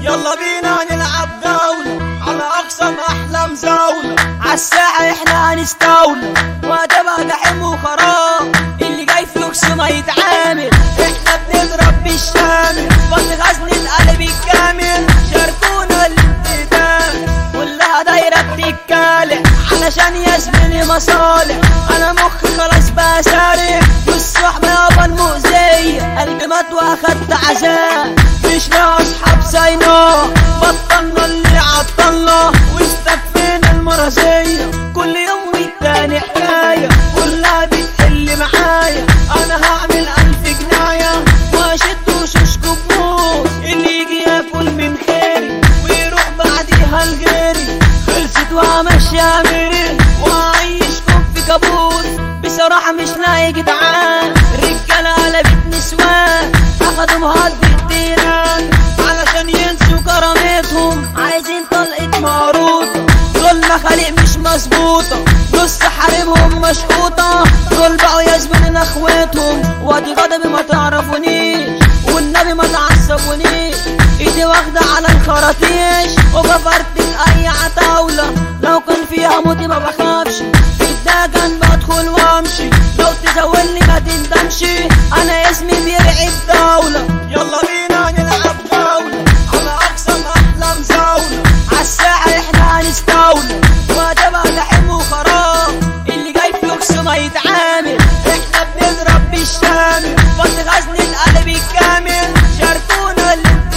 يلا بينا نلعب جولة على أقصى أحلام زولة عالساحة احنا هنستولى وهتبقى جحيم وخراب اللي جاي فلوكس ما يتعامل احنا بنضرب بالشامل بس غزنة قلب الكامل شاركونا الانتدام كلها دايرة بتتكالح علشان يزمني مصالح انا مخي خلاص بقى سارح والصحبة يابا المؤذية قلبي مات واخدت عذاب مش مع اصحاب زينا بطلنا اللي عطلنا واستكفينا المرضية كل يوم والتاني حكاية كلها بتحل معايا انا هعمل الف جناية واشد وشوشكو بموت اللي يجي ياكل من خيري ويروح بعديها لغيري خلصت وهمشي اميري وهعيشكم في كابوس بصراحة مش لاقي جدعان رجالة قلبت نسوان اخدوا مهدي التيران علشان ينسوا كرامتهم عايزين طلقة معروضة دول مخاليق مش مظبوطة نص حريمهم مشقوطة دول بقوا يزبنين اخواتهم وادي غضبي ما تعرفونيش والنبي ما تعصبونيش ايدي واخدة على الخراطيش وبفرتك اي عتاولة لو كان فيها موتي ما بخافش في الدجن بدخل وامشي لو تزولني ما تندمش انا اسمي بيرعب دولة يلا بينا نلعب جولة على اقصى احلام زولة عالساحة احنا هنستولى وهتبقى جحيم وخراب اللي جاي فلوكس ما يتعامل احنا بنضرب بالشامل بس غزنة قلب الكامل شاركونا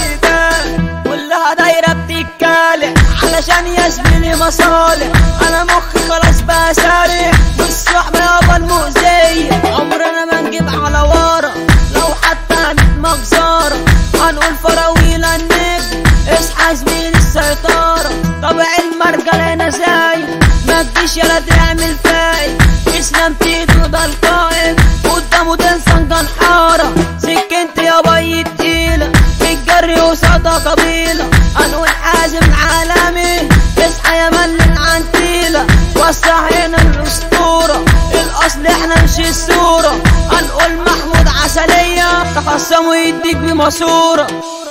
الانتدام كلها دايرة بتتكالح علشان يزمني مصالح انا مخي خلاص بقى سارح والصحبة يابا المؤذية عمرنا ما نجيب على ورا لو حتى ميت مجزرة هنقول فراويل النجم اصحى زميل السيطرة طبع المرجل هنا زايد ما تجيش يلا تعمل فايد اسلام تيتو ده القائد قدامه تنسى كان حارة سكنت يا بي تقيلة في الجري وسطى قبيلة هنقول حازم عالمي اصحى يا ملن عنتيلة وسع هنا الاسطورة الاصل احنا مش الصورة هنقول محمود عسلية تخصموا يديك بماسورة